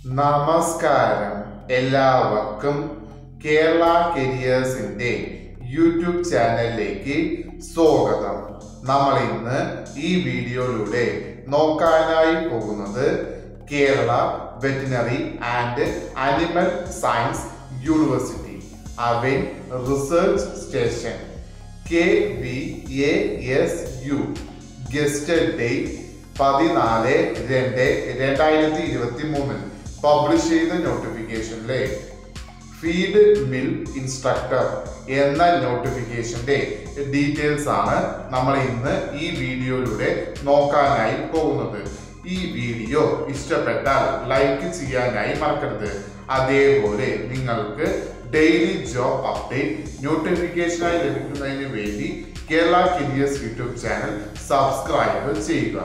നമസ്കാരം എല്ലാവർക്കും കേരള കരിയേഴ്സിന്റെ യൂട്യൂബ് ചാനലിലേക്ക് സ്വാഗതം നമ്മൾ ഇന്ന് ഈ വീഡിയോയിലൂടെ നോക്കാനായി പോകുന്നത് Kerala veterinary and animal science university avian research station K V A S U gazetted date പതിനാല് രണ്ട് രണ്ടായിരത്തി ഇരുപത്തി മൂന്നിൽ പബ്ലിഷ് ചെയ്ത നോട്ടിഫിക്കേഷനിലെ ഫീഡ് മിൽ ഇൻസ്ട്രക്ടർ എന്ന നോട്ടിഫിക്കേഷന്റെ ഡീറ്റെയിൽസ് ആണ് നമ്മൾ ഇന്ന് ഈ വീഡിയോയിലൂടെ നോക്കാനായി പോകുന്നത് ഈ വീഡിയോ ഇഷ്ടപ്പെട്ടാൽ ലൈക്ക് ചെയ്യാനായി മറക്കരുത് അതേപോലെ നിങ്ങൾക്ക് ഡെയിലി ജോബ് അപ്ഡേറ്റ് നോട്ടിഫിക്കേഷനായി ലഭിക്കുന്നതിന് വേണ്ടി Kerala careers YouTube channel subscribe ചെയ്യുക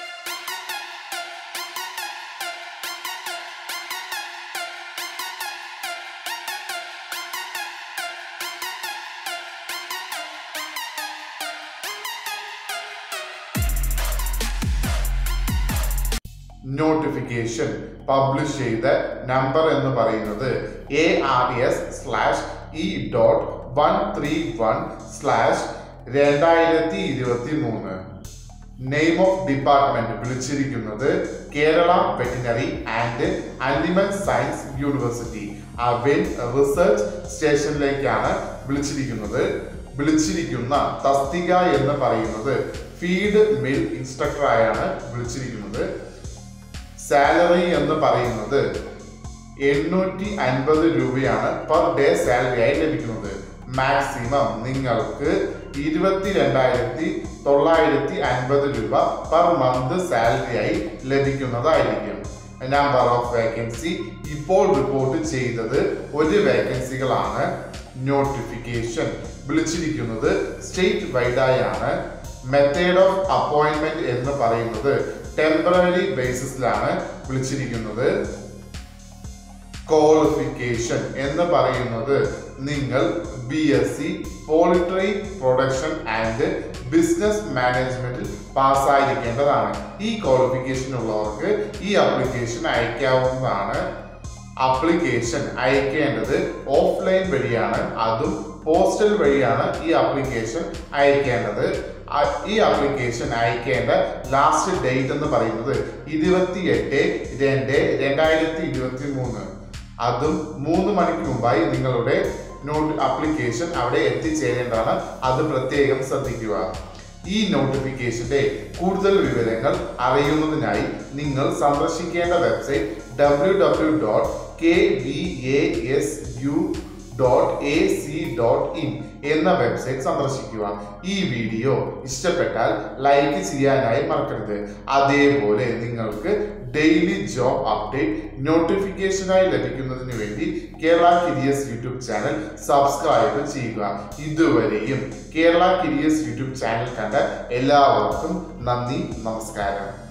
നോട്ടിഫിക്കേഷൻ പബ്ലിഷ് ചെയ്ത നമ്പർ എന്ന് പറയുന്നത് A R S slash E dot one three one slash രണ്ടായിരത്തി ഇരുപത്തി മൂന്ന് നെയിം ഓഫ് ഡിപ്പാർട്ട്മെന്റ് വിളിച്ചിരിക്കുന്നത് Kerala veterinary and animal science university avian research സ്റ്റേഷനിലേക്കാണ് വിളിച്ചിരിക്കുന്നത് വിളിച്ചിരിക്കുന്ന തസ്തിക എന്ന് പറയുന്നത് ഫീഡ് മിൽ ഇൻസ്ട്രക്ടറായാണ് വിളിച്ചിരിക്കുന്നത് സാലറി എന്ന് പറയുന്നത് എണ്ണൂറ്റി അൻപത് രൂപയാണ് പെർ ഡേ സാലറി ആയി ലഭിക്കുന്നത് മാക്സിമം നിങ്ങൾക്ക് ഇരുപത്തി രണ്ടായിരത്തി തൊള്ളായിരത്തി അൻപത് രൂപ പെർ മന്ത് സാലറി ആയി ലഭിക്കുന്നതായിരിക്കും നമ്പർ ഓഫ് വേക്കൻസി ഇപ്പോൾ റിപ്പോർട്ട് ചെയ്തത് ഒരു വേക്കൻസികളാണ് നോട്ടിഫിക്കേഷൻ വിളിച്ചിരിക്കുന്നത് സ്റ്റേറ്റ് വൈഡായാണ് മെത്തേഡ് ഓഫ് അപ്പോയിന്റ്മെന്റ് എന്ന് പറയുന്നത് ടെമ്പററി ബേസിസിലാണ് വിളിച്ചിരിക്കുന്നത് ക്വാളിഫിക്കേഷൻ എന്ന് പറയുന്നത് നിങ്ങൾ B S C poultry production and business മാനേജ്മെന്റിൽ പാസ്സായിരിക്കേണ്ടതാണ് ഈ ക്വാളിഫിക്കേഷൻ ഉള്ളവർക്ക് ഈ അപ്ലിക്കേഷൻ അയക്കാവുന്നതാണ് അപ്ലിക്കേഷൻ അയക്കേണ്ടത് ഓഫ്ലൈൻ വഴിയാണ് അതും പോസ്റ്റൽ വഴിയാണ് ഈ അപ്ലിക്കേഷൻ അയക്കേണ്ടത് ആ- ഈ അപ്ലിക്കേഷൻ അയക്കേണ്ട ലാസ്റ്റ് ഡേറ്റ് എന്ന് പറയുന്നത് ഇരുപത്തിയെട്ട് രണ്ട് രണ്ടായിരത്തി ഇരുപത്തി മൂന്ന് അതും മൂന്ന് മണിക്ക് മുമ്പായി നിങ്ങളുടെ നോട്ട് അപ്ലിക്കേഷൻ അവിടെ എത്തിച്ചേരേണ്ടതാണ് അത് പ്രത്യേകം ശ്രദ്ധിക്കുക ഈ നോട്ടിഫിക്കേഷന്റെ കൂടുതൽ വിവരങ്ങൾ അറിയുന്നതിനായി നിങ്ങൾ സന്ദർശിക്കേണ്ട website W W dot K V A S U dot A C dot in എന്ന വെബ്സൈറ്റ് സന്ദർശിക്കുക ഈ വീഡിയോ ഇഷ്ടപ്പെട്ടാൽ ലൈക്ക് ചെയ്യാനായി മറക്കരുത് അതേപോലെ നിങ്ങൾക്ക് ഡെയിലി ജോബ് അപ്ഡേറ്റ് നോട്ടിഫിക്കേഷനായി ലഭിക്കുന്നതിന് വേണ്ടി Kerala careers YouTube channel subscribe ചെയ്യുക ഇതുവരെയും കേരള കിരിയസ് യൂട്യൂബ് ചാനൽ കണ്ട എല്ലാവർക്കും നന്ദി നമസ്കാരം